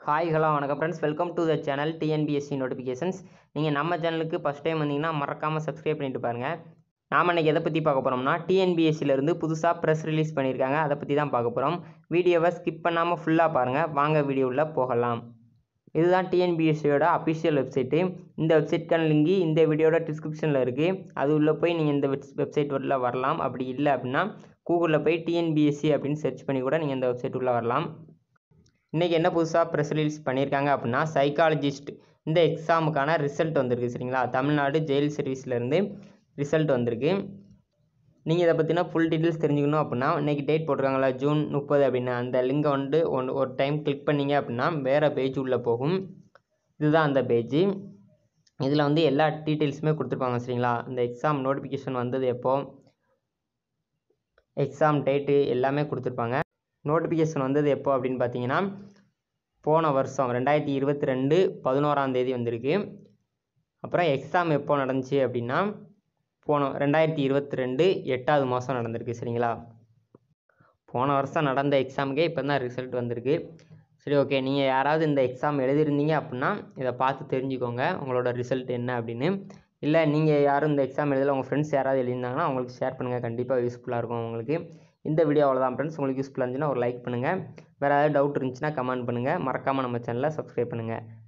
hi hello வணக்கம் friends welcome to the channel TNPSC notifications நீங்கள் நம்ம சேனலுக்கு ஃபஸ்ட் டைம் வந்தீங்கன்னா மறக்காமல் சப்ஸ்கிரைப் பண்ணிட்டு பாருங்கள் நாம் இன்றைக்கி எதை பற்றி பார்க்க போகிறோம்னா டிஎன்பிஎஸ்சிலேருந்து புதுசாக ப்ரெஸ் ரிலீஸ் பண்ணியிருக்காங்க அதை பற்றி தான் பார்க்க போகிறோம் வீடியோவை ஸ்கிப் பண்ணாமல் ஃபுல்லாக பாருங்கள் வாங்க வீடியோவில் போகலாம் இதுதான் டிஎன்பிஎஸ்சியோட அஃபிஷியல் வெப்சைட்டு இந்த வெப்சைட்க்கான லிங்கு இந்த வீடியோட டிஸ்கிரிப்ஷனில் இருக்குது அது உள்ளே போய் நீங்கள் இந்த வெப்சைட் உள்ள வரலாம் அப்படி இல்லை அப்படின்னா கூகுளில் போய் டிஎன்பிஎஸ்சி அப்படின்னு சர்ச் பண்ணி கூட நீங்கள் இந்த வெப்சைட் உள்ளே வரலாம் இன்றைக்கி என்ன புதுசாக ப்ரெஸ் ரிலீஸ் பண்ணியிருக்காங்க அப்படின்னா சைக்காலஜிஸ்ட் இந்த எக்ஸாமுக்கான ரிசல்ட் வந்திருக்கு சரிங்களா தமிழ்நாடு ஜெயில் சர்வீஸ்லேருந்து ரிசல்ட் வந்திருக்கு நீங்கள் இதை பற்றின ஃபுல் டீட்டெயில்ஸ் தெரிஞ்சுக்கணும் அப்படின்னா இன்றைக்கி டேட் போட்டிருக்காங்களா ஜூன் முப்பது அப்படின்னு அந்த லிங்கை வந்து ஒன் ஒரு டைம் கிளிக் பண்ணீங்க அப்படின்னா வேறு பேஜ் உள்ளே போகும் இதுதான் அந்த பேஜ் இதில் வந்து எல்லா டீட்டெயில்ஸுமே கொடுத்துருப்பாங்க சரிங்களா இந்த எக்ஸாம் நோட்டிஃபிகேஷன் வந்தது எப்போ எக்ஸாம் டேட்டு எல்லாமே கொடுத்துருப்பாங்க நோட்டிஃபிகேஷன் வந்தது எப்போ அப்படின்னு பார்த்தீங்கன்னா போன வருஷம் ரெண்டாயிரத்தி இருபத்தி ரெண்டு பதினோராம் தேதி வந்திருக்கு அப்புறம் எக்ஸாம் எப்போ நடந்துச்சு அப்படின்னா போன ரெண்டாயிரத்தி இருபத்தி ரெண்டு எட்டாவது மாதம் நடந்திருக்கு சரிங்களா போன வருஷம் நடந்த எக்ஸாமுக்கே இப்போ தான் ரிசல்ட் வந்திருக்கு சரி ஓகே நீங்கள் யாராவது இந்த எக்ஸாம் எழுதிருந்தீங்க அப்படின்னா இதை பார்த்து தெரிஞ்சுக்கோங்க உங்களோட ரிசல்ட் என்ன அப்படின்னு இல்லை நீங்கள் யாரும் இந்த எக்ஸாம் எழுதல உங்கள் ஃப்ரெண்ட்ஸ் யாராவது எழுதியிருந்தாங்கன்னா அவங்களுக்கு ஷேர் பண்ணுங்கள் கண்டிப்பாக யூஸ்ஃபுல்லாக இருக்கும் உங்களுக்கு இந்த வீடியோ அவ்வளோதான் ஃப்ரெண்ட்ஸ் உங்களுக்கு யூஸ்ஃபுல்லாக இருந்துச்சுன்னா ஒரு லைக் பண்ணுங்கள் வேறு ஏதாவது டவுட் இருந்துச்சுன்னா கமெண்ட் பண்ணுங்கள் மறக்காமல் நம்ம சேனலை சப்ஸ்கிரைப் பண்ணுங்கள்